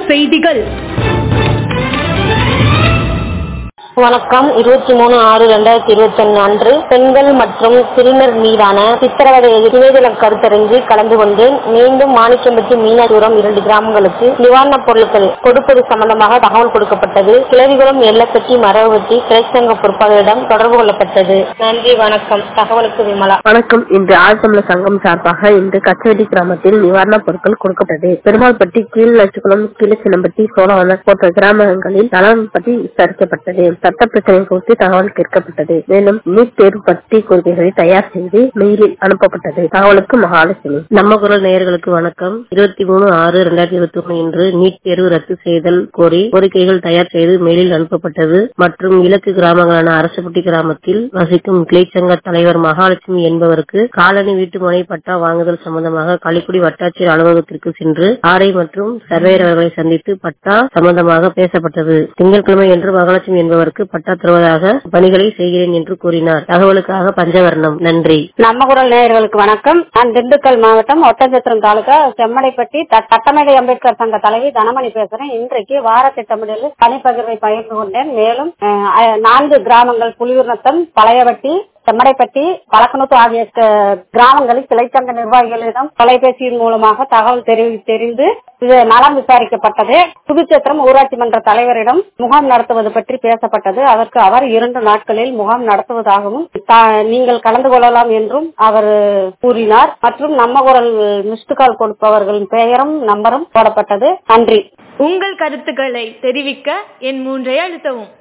செய்திகள் வணக்கம் இருபத்தி மூணு ஆறு ரெண்டாயிரத்தி இருபத்தி ஒன்னு அன்று பெண்கள் மற்றும் சிறுநர் மீதான சித்திரவதை நிவேதன கருத்தரங்கு கலந்து கொண்டு மீண்டும் மாணிக்கம்பட்டி மீனாட்சிபுரம் இரண்டு கிராமங்களுக்கு நிவாரணப் பொருட்கள் கொடுப்பது சம்பந்தமாக தகவல் கொடுக்கப்பட்டது கிளவிகுளம் எல்லப்பட்டி மரவட்டி கிளைச்சங்க பொறுப்பாளரிடம் தொடர்பு கொள்ளப்பட்டது நன்றி வணக்கம் தகவலுக்கு விமலா வணக்கம் இன்று ஆழ்தமிழர் சங்கம் சார்பாக இன்று கச்சவெட்டி கிராமத்தில் நிவாரணப் பொருட்கள் கொடுக்கப்பட்டது பெருமாள்பட்டி கீழ் லட்சுக்குளம் கீழச்சிலம்பட்டி சோழவனர் போன்ற கிராமங்களில் நலன் பற்றி விசாரிக்கப்பட்டது சட்ட பிரச்சனை குறித்து தகவல் கேட்கப்பட்டது மேலும் நீட் தேர்வு பற்றி கொள்கைகளை தயார் செய்து மெயிலில் அனுப்பப்பட்டது தகவலுக்கு மகாலட்சுமி நம்ம குரல் நேயர்களுக்கு வணக்கம் இருபத்தி மூணு ஆறு இரண்டாயிரத்தி இருபத்தி ஒன்று இன்று நீட் தேர்வு ரத்து செய்தல் கோரி கோரிக்கைகள் தயார் செய்து மெயிலில் அனுப்பப்பட்டது மற்றும் இலக்கு கிராமங்களான அரசுப்பட்டி கிராமத்தில் வசிக்கும் கிளைச்சங்க தலைவர் மகாலட்சுமி என்பவருக்கு காலனி வீட்டு மனை பட்டா வாங்குதல் சம்பந்தமாக களிக்குடி வட்டாட்சியர் அலுவலகத்திற்கு சென்று ஆரை மற்றும் சர்வேயர் அவர்களை சந்தித்து பட்டா சம்பந்தமாக பேசப்பட்டது திங்கட்கிழமை என்று மகாலட்சுமி என்பவருக்கு பட்டா தருவதாக பணிகளை செய்கிறேன் என்று கூறினார் தகவலுக்காக பஞ்சவர்ணம் நன்றி நம்ம குரல் நேயர்களுக்கு வணக்கம் நான் திண்டுக்கல் மாவட்டம் ஒட்டஞ்சத்திரம் தாலுகா செம்மடைப்பட்டி த- சட்டமேடை அம்பேத்கர் சங்க தலைவி தனமணி பேசுறேன் இன்றைக்கு வார திட்டமிடலில் பணிப்பகிர்வை பகிர்ந்து கொண்டேன் மேலும் அஹ், அஹ், நான்கு கிராமங்கள் புலியூர்நத்தம் பழையவட்டி செம்மடைப்பட்டி பழக்கணுத்து ஆகிய க- கிராமங்களில் கிளைச்சங்க நிர்வாகிகளிடம் தொலைபேசியின் மூலமாக தகவல் தெரி- தெரிந்து இது நலம் விசாரிக்கப்பட்டது புதுச்சத்திரம் ஊராட்சி மன்ற தலைவரிடம் முகாம் நடத்துவது பற்றி பேசப்பட்டது அதற்கு அவர் இரண்டு நாட்களில் முகாம் நடத்துவதாகவும் தா- நீங்கள் கலந்து கொள்ளலாம் என்றும் அவர் கூறினார் மற்றும் நம்ம குரல் மிஸ்டு கால் கொடுப்பவர்களின் பெயரும் நம்பரும் போடப்பட்டது நன்றி உங்கள் கருத்துக்களை தெரிவிக்க என் மூன்றை அழுத்தவும்